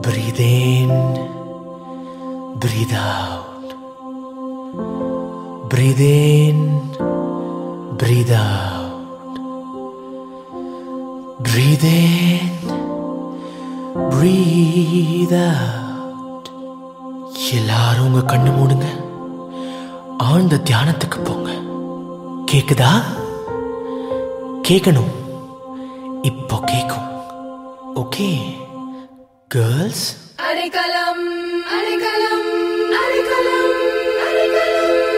Breathe in, breathe out. Breathe in, breathe out. Breathe in, breathe out. எல்லாரும் உங்க கண்ணு மூடுங்க ஆழ்ந்த தியானத்துக்கு போங்க கேக்குதா கேட்கணும் இப்போ கேட்கும் ஓகே கேர்ள்ஸ் அடைக்கலம் அடைக்கலம் அடைக்கலம் அடைக்கலம்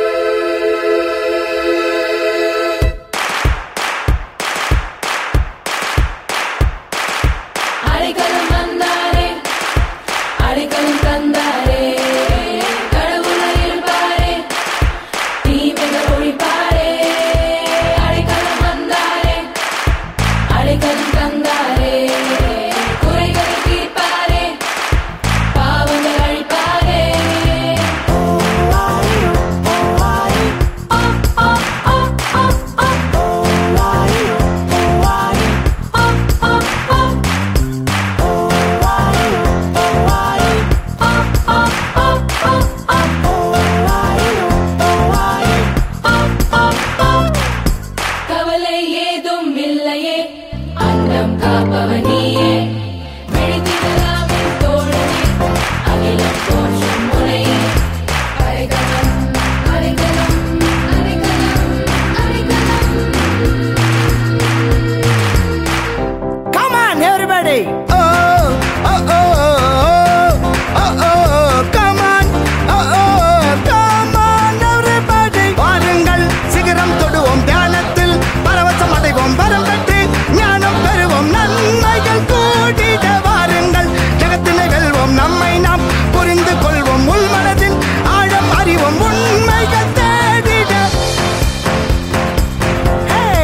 அடைக்கலம் வந்தாரே அடைக்கலம் தந்தாரே கடவுளை இருப்பாரே தீமைகள் ஒழிப்பாரே அடைக்கலம் வந்தாரே அடைக்கலம் தந்தாரே குறைகளை தீர்ப்பாரே பாவங்கள் அழிப்பாரே கவலை ஏதும் இல்லையே அன்னம் காப்பவனியே விழித்திடலாமே தோழனே அகிலம் தோற்றும் முனையே அரைகலம் அரைகலம் அரைகலம் அரைகலம் Come on, everybody! Oh, oh, oh, oh, oh, oh, come on! Oh, oh, come on, everybody! வாருங்கள் சிகரம் தொடுவோம் தியானத்தில் பரவசம் அடைவோம் வரம் பெற்று ஞானம் பெறுவோம் நன்மைகள் கூட்டிட வாருங்கள் ஜகத்தினை வெல்வோம் நம்மை நாம் புரிந்து கொள்வோம் உள்மனதின் ஆழம் அறிவோம் உண்மைகள் தேடிட Hey!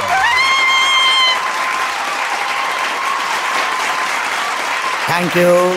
Thank you.